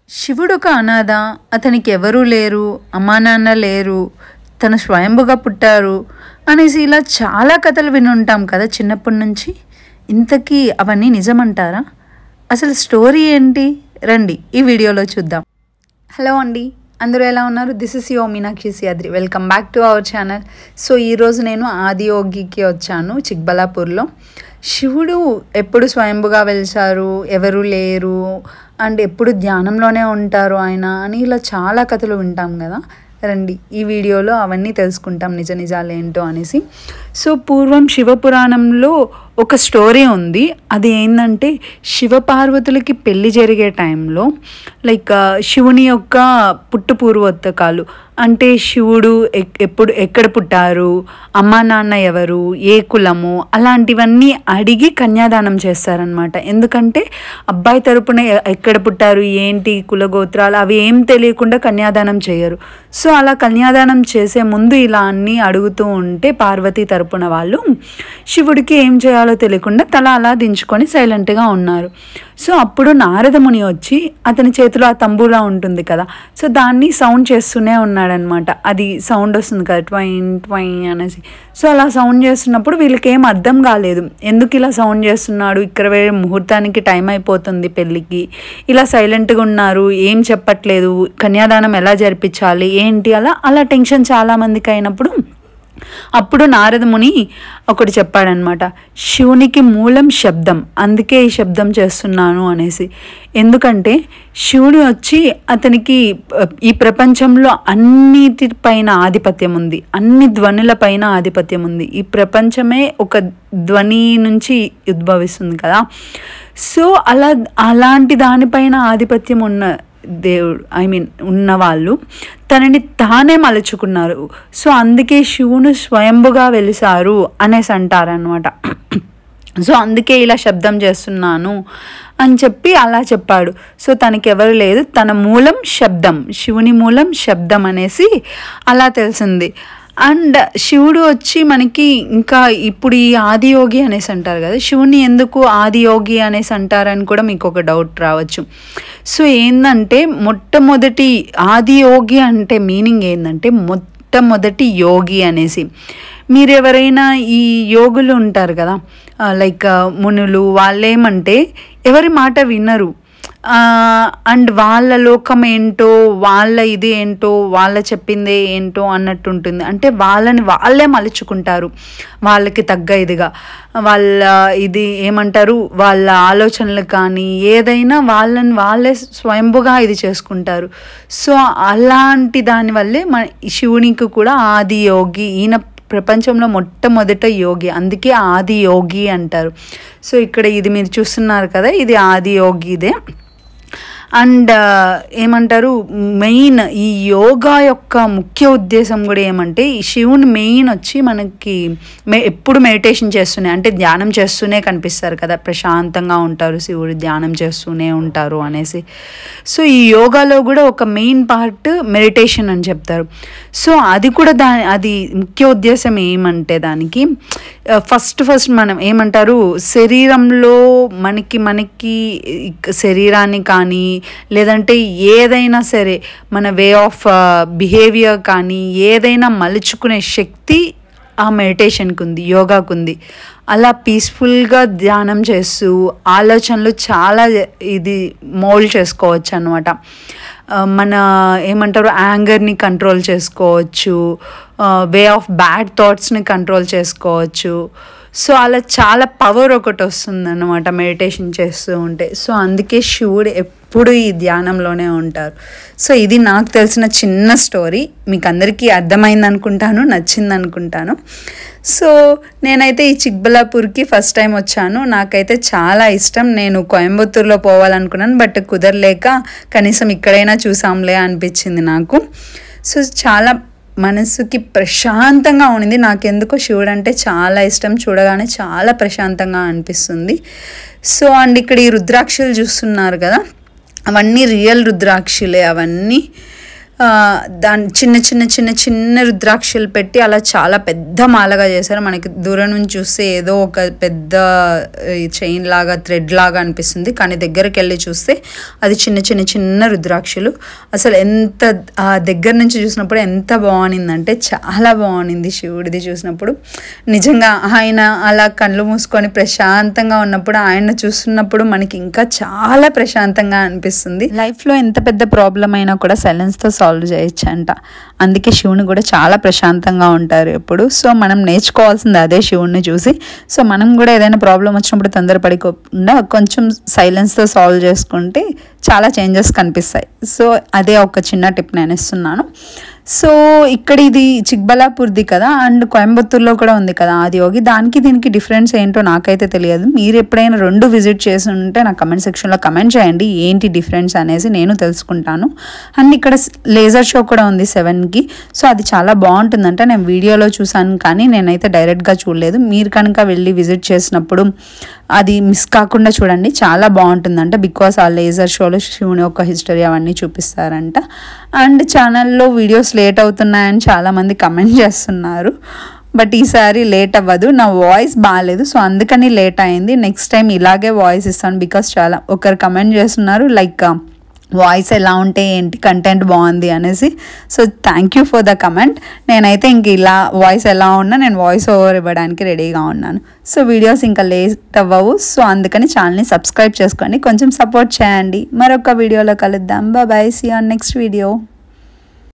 శివుడు ఒక అనాథ అతనికి ఎవరూ లేరు అమ్మా నాన్న లేరు తను స్వయంభుగా పుట్టారు అనేసి ఇలా చాలా కథలు వినుంటాం కదా చిన్నప్పటి నుంచి ఇంతకీ అవన్నీ నిజమంటారా అసలు స్టోరీ ఏంటి రండి ఈ వీడియోలో చూద్దాం హలో అండి అందరూ ఎలా ఉన్నారు this is your Meenakshi Siyadri welcome back to our channel so ఈరోజు నేను ఆదియోగికి వచ్చాను చిక్బలాపూర్లో శివుడు ఎప్పుడు స్వయంభుగా వెలిసారు ఎవరు లేరు అండ్ ఎప్పుడు ధ్యానంలోనే ఉంటారు ఆయన అని ఇలా చాలా కథలు వింటాం కదా రండి ఈ వీడియోలో అవన్నీ తెలుసుకుంటాం నిజ నిజాలు ఏంటో అనేసి సో పూర్వం శివపురాణంలో ఒక స్టోరీ ఉంది అది ఏంటంటే శివపార్వతులకి పెళ్లి జరిగే టైంలో లైక్ ఆ, శివుని యొక్క పుట్టు పూర్వోత్తకాలు అంటే శివుడు ఎక్- ఎప్పుడు ఎక్కడ పుట్టారు అమ్మా నాన్న ఎవరు ఏ కులము అలాంటివన్నీ అడిగి కన్యాదానం చేస్తారనమాట ఎందుకంటే అబ్బాయి తరపున ఎ- ఎక్కడ పుట్టారు ఏంటి కులగోత్రాలు అవి ఏం తెలియకుండా కన్యాదానం చేయరు సో అలా కన్యాదానం చేసే ముందు ఇలా అన్నీ అడుగుతూ ఉంటే పార్వతీ తరపున వాళ్ళు శివుడికి ఏం చేయాలో తెలియకుండా తల అలా దించుకొని సైలెంట్గా ఉన్నారు సో అప్పుడు నారదముని వచ్చి అతని చేతిలో ఆ తంబూలా ఉంటుంది కదా సో దాన్ని సౌండ్ చేస్తూనే ఉన్నాడనమాట అది సౌండ్ వస్తుంది కదా ట్వైన్ ట్వైన్ అనేసి సో అలా సౌండ్ చేస్తున్నప్పుడు వీళ్ళకి ఏం అర్థం కాలేదు ఎందుకు ఇలా సౌండ్ చేస్తున్నాడు ఇక్కడ వేరే ముహూర్తానికి టైం అయిపోతుంది పెళ్ళికి ఇలా సైలెంట్గా ఉన్నారు ఏం చెప్పట్లేదు కన్యాదానం ఎలా జరిపించాలి ఏంటి అలా అలా టెన్షన్ చాలా మందికి అయినప్పుడు అప్పుడు నారద ముని ఒకటి చెప్పాడనమాట శివునికి మూలం శబ్దం అందుకే ఈ శబ్దం చేస్తున్నాను అనేసి ఎందుకంటే శివుడు వచ్చి అతనికి ప- ఈ ప్రపంచంలో అన్నిటిపైన ఆధిపత్యం ఉంది అన్ని ధ్వనుల పైన ఆధిపత్యం ఉంది ఈ ప్రపంచమే ఒక ధ్వని నుంచి ఉద్భవిస్తుంది కదా సో అలా అలాంటి దానిపైన ఆధిపత్యం ఉన్న దేవుడు ఐ మీన్ ఉన్నవాళ్ళు తనని తానే మలుచుకున్నారు సో అందుకే శివుడు స్వయంభుగా వెలిసారు అనేసి అంటారనమాట సో అందుకే ఇలా శబ్దం చేస్తున్నాను అని చెప్పి అలా చెప్పాడు సో తనకి ఎవరు లేదు తన మూలం శబ్దం శివుని మూలం శబ్దం అనేసి అలా తెలిసింది అండ్ శివుడు వచ్చి మనకి ఇంకా ఇప్పుడు ఈ ఆదియోగి అనేసి అంటారు కదా శివుని ఎందుకు ఆదియోగి అనేసి అంటారని కూడా మీకు ఒక డౌట్ రావచ్చు సో ఏంటంటే మొట్టమొదటి ఆదియోగి అంటే మీనింగ్ ఏంటంటే మొట్టమొదటి యోగి అనేసి మీరు ఎవరైనా ఈ యోగులు ఉంటారు కదా లైక్ మునులు వాళ్ళేమంటే ఎవరి మాట వినరు అండ్ వాళ్ళ లోకం ఏంటో వాళ్ళ ఇది ఏంటో వాళ్ళ చెప్పిందే ఏంటో అన్నట్టు ఉంటుంది అంటే వాళ్ళని వాళ్ళే మలుచుకుంటారు వాళ్ళకి తగ్గ ఇదిగా వాళ్ళ ఇది ఏమంటారు వాళ్ళ ఆలోచనలు కానీ ఏదైనా వాళ్ళని వాళ్ళే స్వయంభుగా ఇది చేసుకుంటారు సో అలాంటి దానివల్లే మన శివునికి కూడా ఆది యోగి ఈయన ప్రపంచంలో మొట్టమొదట యోగి అందుకే ఆది యోగి అంటారు సో ఇక్కడ ఇది మీరు చూస్తున్నారు కదా ఇది ఆది యోగిదే అండ్ ఏమంటారు మెయిన్ ఈ యోగా యొక్క ముఖ్య ఉద్దేశం కూడా ఏమంటే ఈ శివుని మెయిన్ వచ్చి మనకి మె ఎప్పుడు మెడిటేషన్ చేస్తూనే అంటే ధ్యానం చేస్తూనే కనిపిస్తారు కదా ప్రశాంతంగా ఉంటారు శివుడు ధ్యానం చేస్తూనే ఉంటారు అనేసి సో ఈ యోగాలో కూడా ఒక మెయిన్ పార్ట్ మెడిటేషన్ అని చెప్తారు సో అది కూడా దా అది ముఖ్య ఉద్దేశం ఏమంటే దానికి ఫస్ట్ ఫస్ట్ మనం ఏమంటారు శరీరంలో మనకి మనకి శరీరాన్ని కానీ లేదంటే ఏదైనా సరే మన వే ఆఫ్ బిహేవియర్ కానీ ఏదైనా మలుచుకునే శక్తి ఆ మెడిటేషన్కి ఉంది యోగాకు ఉంది అలా పీస్ఫుల్గా ధ్యానం చేస్తూ ఆలోచనలు చాలా ఇది మోల్డ్ చేసుకోవచ్చు అనమాట మన ఏమంటారు యాంగర్ని కంట్రోల్ చేసుకోవచ్చు వే ఆఫ్ బ్యాడ్ థాట్స్ని కంట్రోల్ చేసుకోవచ్చు సో అలా చాలా పవర్ ఒకటి వస్తుంది అనమాట మెడిటేషన్ చేస్తూ ఉంటే సో అందుకే శివుడు ఎప్పుడు ఈ ధ్యానంలోనే ఉంటారు సో ఇది నాకు తెలిసిన చిన్న స్టోరీ మీకు అందరికీ అర్థమైంది అనుకుంటాను నచ్చింది అనుకుంటాను సో నేనైతే ఈ చిక్బలాపూర్కి ఫస్ట్ టైం వచ్చాను నాకైతే చాలా ఇష్టం నేను కోయంబత్తూరులో పోవాలనుకున్నాను బట్ కుదరలేక కనీసం ఇక్కడైనా చూసాంలే అనిపించింది నాకు సో చాలా మనసుకి ప్రశాంతంగా ఉండింది నాకెందుకో శివుడు అంటే చాలా ఇష్టం చూడగానే చాలా ప్రశాంతంగా అనిపిస్తుంది సో అండ్ ఇక్కడ ఈ రుద్రాక్షలు చూస్తున్నారు కదా అవన్నీ రియల్ రుద్రాక్షలే అవన్నీ ఆ, దాని చిన్న చిన్న చిన్న చిన్న రుద్రాక్షలు పెట్టి అలా చాలా పెద్ద మాలగా చేశారు మనకి దూరం నుంచి చూస్తే ఏదో ఒక పెద్ద చైన్ లాగా థ్రెడ్ లాగా అనిపిస్తుంది కానీ దగ్గరికి వెళ్ళి చూస్తే అది చిన్న చిన్న చిన్న రుద్రాక్షలు అసలు ఎంత ఆ దగ్గర నుంచి చూసినప్పుడు ఎంత బాగునిందంటే చాలా బాగునింది శివుడిది చూసినప్పుడు నిజంగా ఆయన అలా కళ్ళు మూసుకొని ప్రశాంతంగా ఉన్నప్పుడు ఆయన చూస్తున్నప్పుడు మనకి ఇంకా చాలా ప్రశాంతంగా అనిపిస్తుంది లైఫ్లో ఎంత పెద్ద ప్రాబ్లం అయినా కూడా సైలెన్స్తో సాల్వ్ చేయొచ్చు అంట అందుకే శివుని కూడా చాలా ప్రశాంతంగా ఉంటారు ఎప్పుడు సో మనం నేర్చుకోవాల్సింది అదే శివుణ్ణి చూసి సో మనం కూడా ఏదైనా ప్రాబ్లం వచ్చినప్పుడు తొందరపడిపోకుండా కొంచెం సైలెన్స్తో సాల్వ్ చేసుకుంటే చాలా చేంజెస్ కనిపిస్తాయి సో అదే ఒక చిన్న టిప్ నేను ఇస్తున్నాను సో ఇక్కడ ఇది చిక్బలాపూర్ది కదా అండ్ కోయంబత్తూర్లో కూడా ఉంది కదా ఆదియోగి దానికి దీనికి డిఫరెన్స్ ఏంటో నాకైతే తెలియదు మీరు ఎప్పుడైనా రెండు విజిట్ చేసి ఉంటే నా కమెంట్ సెక్షన్లో కమెంట్ చేయండి ఏంటి డిఫరెన్స్ అనేసి నేను తెలుసుకుంటాను అండ్ ఇక్కడ లేజర్ షో కూడా ఉంది సెవెన్కి సో అది చాలా బాగుంటుందంట నేను వీడియోలో చూసాను కానీ నేనైతే డైరెక్ట్గా చూడలేదు మీరు కనుక వెళ్ళి విజిట్ చేసినప్పుడు అది మిస్ కాకుండా చూడండి చాలా బాగుంటుందంట బికాస్ ఆ లేజర్ షోలో శివుని యొక్క హిస్టరీ అవన్నీ చూపిస్తారంట అండ్ ఛానల్లో వీడియోస్ లేట్ అవుతున్నాయని చాలామంది కమెంట్ చేస్తున్నారు బట్ ఈసారి లేట్ అవ్వదు నా వాయిస్ బాగాలేదు సో అందుకని లేట్ అయింది నెక్స్ట్ టైం ఇలాగే వాయిస్ ఇస్తాను బికాస్ చాలా ఒకరు కమెంట్ చేస్తున్నారు లైక్ వాయిస్ ఎలా ఉంటే ఏంటి కంటెంట్ బాగుంది అనేసి so thank you for the comment నేనైతే ఇంక ఇలా వాయిస్ ఎలా ఉన్నా నేను వాయిస్ ఓవర్ ఇవ్వడానికి రెడీగా ఉన్నాను సో వీడియోస్ ఇంకా లేట్ అవ్వవు సో అందుకని ఛానల్ని సబ్స్క్రైబ్ చేసుకోండి కొంచెం సపోర్ట్ చేయండి మరొక వీడియోలో కలుద్దాం bye see on next video